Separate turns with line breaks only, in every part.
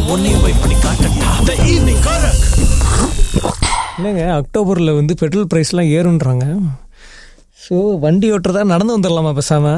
உன்னையும் போய் பண்ணி காட்டட்டா த ஈவினிங் கரக்
இல்லைங்க அக்டோபரில் வந்து பெட்ரோல் ப்ரைஸ்லாம் ஏறுன்றாங்க ஸோ வண்டி ஓட்டுறதா நடந்து வந்துடலாமா பேசாம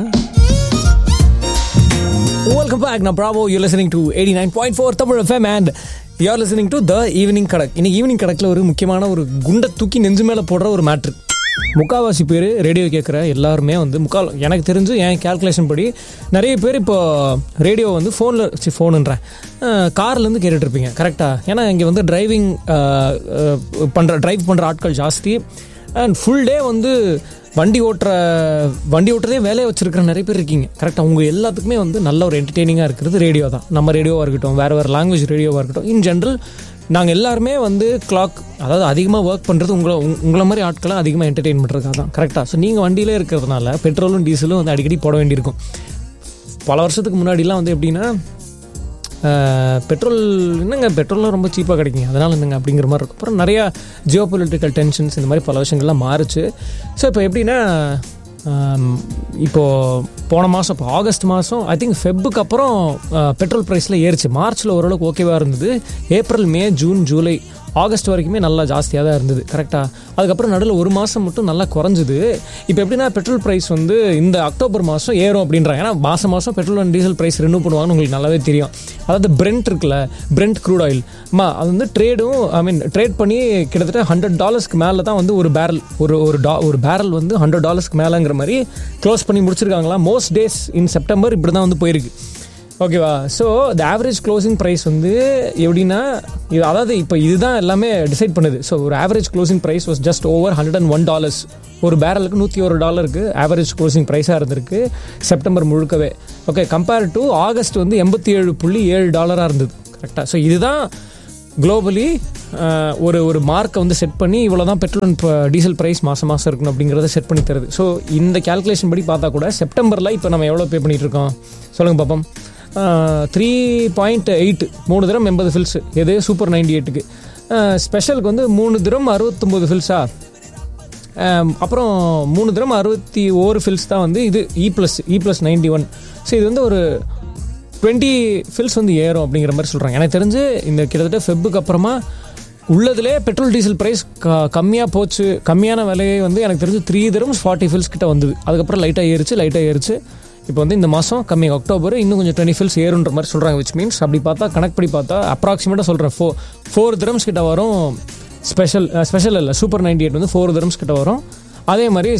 வெல்கம் பேக் நான் Bravo you listening to eighty nine point four Tamil FM and you're listening to the evening கடக் இன்னைக்கு ஈவினிங் கடக்கில் ஒரு முக்கியமான ஒரு குண்டை தூக்கி நெஞ்சு மேலே போடுற ஒரு மேட்ரு முக்காவாசி பேர் ரேடியோ கேட்குற எல்லாருமே வந்து முக்கால் எனக்கு தெரிஞ்சு என் கேல்குலேஷன் படி நிறைய பேர் இப்போ ரேடியோ வந்து ஃபோனில் சி ஃபோனுன்றேன் கார்லேருந்து கேட்டுட்ருப்பீங்க கரெக்டாக ஏன்னா இங்கே வந்து டிரைவிங் பண்ணுற டிரைவ் பண்ணுற ஆட்கள் ஜாஸ்தி அண்ட் ஃபுல் டே வந்து வண்டி ஓட்டுற வண்டி ஓட்டுறதே வேலையை வச்சிருக்கிற நிறைய பேர் இருக்கீங்க கரெக்டாக உங்கள் எல்லாத்துக்குமே வந்து நல்ல ஒரு என்டர்டெய்னிங்காக இருக்கிறது ரேடியோ தான் நம்ம ரேடியோவாக இருக்கட்டும் வேறு வேறு லாங்குவேஜ் ரேடியோவாக இருக்கட்டும் இன் ஜென்ரல் நாங்கள் எல்லாருமே வந்து கிளாக் அதாவது அதிகமாக ஒர்க் பண்ணுறது உங்களை உங்க- உங்களை மாதிரி ஆட்களை அதிகமாக என்டர்டெயின் பண்ணுறதுக்காக தான் கரெக்டாக ஸோ நீங்கள் வண்டியிலே இருக்கிறதுனால பெட்ரோலும் டீசலும் வந்து அடிக்கடி போட வேண்டியிருக்கும் பல வருஷத்துக்கு முன்னாடிலாம் வந்து எப்படின்னா அஹ், பெட்ரோல் என்னங்க பெட்ரோல்லாம் ரொம்ப சீப்பாக கிடைக்குங்க அதனால் என்னங்க அப்படிங்கிற மாதிரி இருக்கும் அப்புறம் நிறையா ஜியோ பொலிட்டிக்கல் டென்ஷன்ஸ் இந்த மாதிரி பல விஷயங்கள்லாம் மாறுச்சு ஸோ இப்போ எப்படின்னா ஆம், இப்போ போன மாதம் இப்போ ஆகஸ்ட் மாதம் ஐ திங்க் ஃபெப்புக்கு அப்புறம் பெட்ரோல் ப்ரைஸில் ஏறிச்சு மார்ச்சில் ஓரளவுக்கு ஓகேவாக இருந்தது April May June July August வரைக்குமே நல்லா ஜாஸ்தியாக தான் இருந்தது கரெக்டாக அதுக்கப்புறம் நடுவில் ஒரு மாதம் மட்டும் நல்லா குறைஞ்சுது இப்போ எப்படின்னா பெட்ரோல் ப்ரைஸ் வந்து இந்த அக்டோபர் மாதம் ஏறும் அப்படின்றாங்க ஏன்னா மாதம் மாதம் petrol and diesel price renew பண்ணுவாங்கன்னு உங்களுக்கு நல்லாவே தெரியும் அதாவது பிரெண்ட் இருக்குல்ல பிரெண்ட் க்ரூட் ஆயில் அம்மா அது வந்து ட்ரேடும் ஐ மீன் ட்ரேட் பண்ணி கிட்டத்தட்ட ஹண்ட்ரட் டாலர்ஸ்க்கு மேலே தான் வந்து ஒரு பேரல் ஒரு ஒரு டா ஒரு பேரல் வந்து ஹண்ட்ரட் டாலர்ஸ்க்கு மேலேங்கிற மாதிரி க்ளோஸ் பண்ணி முடிச்சிருக்காங்களா மோஸ்ட் டேஸ் இன் செப்டம்பர் இப்படி தான் வந்து போயிருக்கு ஓகேவா so the average closing price வந்து எப்படின்னா இது அதாவது இப்போ இதுதான் எல்லாமே டிசைட் பண்ணுது ஸோ ஒரு average closing price was just over hundred and one dollars ஒரு பேரலுக்கு நூற்றி ஒரு டாலருக்கு ஆவரேஜ் க்ளோசிங் ப்ரைஸாக இருந்திருக்கு செப்டம்பர் முழுக்கவே ஓகே கம்பேர் டு ஆகஸ்ட் வந்து எண்பத்தி ஏழு புள்ளி ஏழு டாலராக இருந்தது கரெக்டாக ஸோ இதுதான் குளோபலி ஒரு ஒரு மார்க்கை வந்து செட் பண்ணி இவ்வளோ தான் பெட்ரோல் அண்ட் டீசல் ப்ரைஸ் மாதம் மாதம் இருக்கணும் அப்படிங்கிறத செட் பண்ணி தருது ஸோ இந்த கேல்குலேஷன் படி பார்த்தா கூட செப்டம்பரில் இப்போ நம்ம எவ்வளோ பே பண்ணிட்டு இருக்கோம் சொல்லுங்கள் பாப்போம் த்ரீ பாயிண்ட் எயிட் மூணு திரம் எண்பது ஃபில்ஸ் எது சூப்பர் நைன்டி எயிட்டுக்கு ஸ்பெஷலுக்கு வந்து மூணு திரம் அறுபத்தொம்போது ஃபில்ஸா அப்புறம் மூணு திரம் அறுபத்தி ஓரு ஃபில்ஸ் தான் வந்து இது E plus E plus ninety one so இது வந்து ஒரு டுவெண்ட்டி ஃபில்ஸ் வந்து ஏறும் அப்படிங்கிற மாதிரி சொல்கிறாங்க எனக்கு தெரிஞ்சு இந்த கிட்டத்தட்ட ஃபெப்புக்கு அப்புறமா உள்ளதுலே பெட்ரோல் டீசல் ப்ரைஸ் க கம்மியாக போச்சு கம்மியான விலையை வந்து எனக்கு தெரிஞ்சு த்ரீ திரம்ஸ் ஃபார்ட்டி ஃபில்ஸ் கிட்ட வந்தது அதுக்கப்புறம் லைட்டாக ஏறிச்சு லைட்டாக ஏறிச்சு இப்போ வந்து இந்த மாதம் கம்மி அக்டோபர் இன்னும் கொஞ்சம் டுவெண்ட்டி ஃபில்ஸ் ஏறுன்ற மாதிரி சொல்கிறாங்க விச் மீன்ஸ் அப்படி பார்த்தா கணக்கு படி பார்த்தா அப்ராக்சிமேட்டாக சொல்கிறேன் ஃபோ ஃபோர் திரம்ஸ் கிட்ட வரும் ஸ்பெஷல் ஸ்பெஷல் இல்லை சூப்பர் நைன்டி எயிட் வந்து ஃபோர் திரம்ஸ் கிட்ட வரும் அதே மாதிரி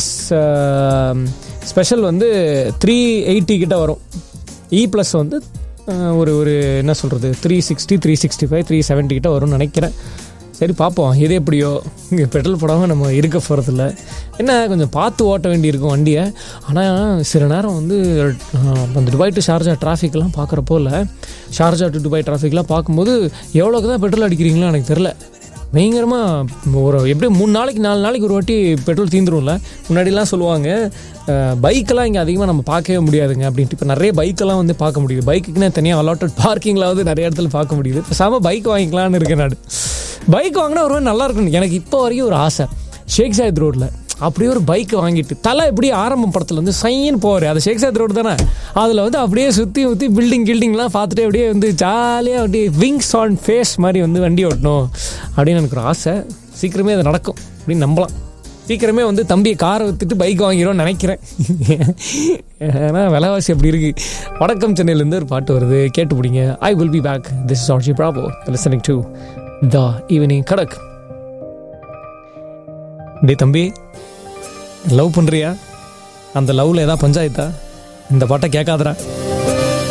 ஸ்பெஷல் வந்து த்ரீ எயிட்டி கிட்ட வரும் இ ப்ளஸ் வந்து அஹ், ஒரு ஒரு என்ன சொல்கிறது three sixty three sixty five three seventy கிட்ட வரும்னு நினைக்கிறேன் சரி பார்ப்போம் எது எப்படியோ இங்கே பெட்ரோல் போடாமல் நம்ம இருக்க போகிறதில்ல என்ன கொஞ்சம் பார்த்து ஓட்ட வேண்டியிருக்கும் வண்டியை ஆனால் சில நேரம் வந்து அஹ், அந்த துபாய் டு ஷார்ஜா டிராஃபிக்லாம் பார்க்குறப்போ இல்லை ஷார்ஜா டு துபாய் டிராஃபிக்லாம் பார்க்கும்போது எவ்வளோக்கு தான் பெட்ரோல் அடிக்கிறீங்களோ எனக்கு தெரில பயங்கரமாக ஒரு எப்படியும் மூணு நாளைக்கு நாலு நாளைக்கு ஒரு வாட்டி பெட்ரோல் தீந்துரும்ல முன்னாடிலாம் சொல்லுவாங்க பைக்கெல்லாம் இங்கே அதிகமாக நம்ம பார்க்கவே முடியாதுங்க அப்படின்ட்டு இப்போ நிறைய பைக்கெல்லாம் வந்து பார்க்க முடியுது பைக்குக்குன்னே தனியாக அலாட்டட் பார்க்கிங்கில் வந்து நிறைய இடத்துல பார்க்க முடியுது இப்போ சாம பைக் வாங்கிக்கலாம்னு இருக்கேன் நான் பைக் வாங்கினா ஒரு நல்லா இருக்கும் எனக்கு இப்போ வரைக்கும் ஒரு ஆசை ஷேக் சாயத் ரோட்டில் அப்படியே ஒரு பைக் வாங்கிட்டு தலை எப்படி ஆரம்பம் படத்தில் வந்து சைன்னு போவார் அது ஷேக் சாயத் ரோடு தானே அதில் வந்து அப்படியே சுற்றி சுற்றி பில்டிங் கில்டிங்லாம் பார்த்துட்டு அப்படியே வந்து ஜாலியாக அப்படியே விங்ஸ் ஆன் ஃபேஸ் மாதிரி வந்து வண்டி ஓட்டணும் அப்படின்னு எனக்கு ஒரு ஆசை சீக்கிரமே அது நடக்கும் அப்படின்னு நம்பலாம் சீக்கிரமே வந்து தம்பியை காரை வித்துட்டு பைக் வாங்கிடும்னு நினைக்கிறேன் ஏன்னா விலைவாசி அப்படி இருக்கு வடக்கம் சென்னையிலேருந்து ஒரு பாட்டு வருது கேட்டு பிடிங்க I will be back this is RJ Bravo listening to the evening Kadak டே தம்பி லவ் பண்ணுறியா அந்த லவ்வில் ஏதாவது பஞ்சாயத்தா இந்த பாட்டை கேட்காதடா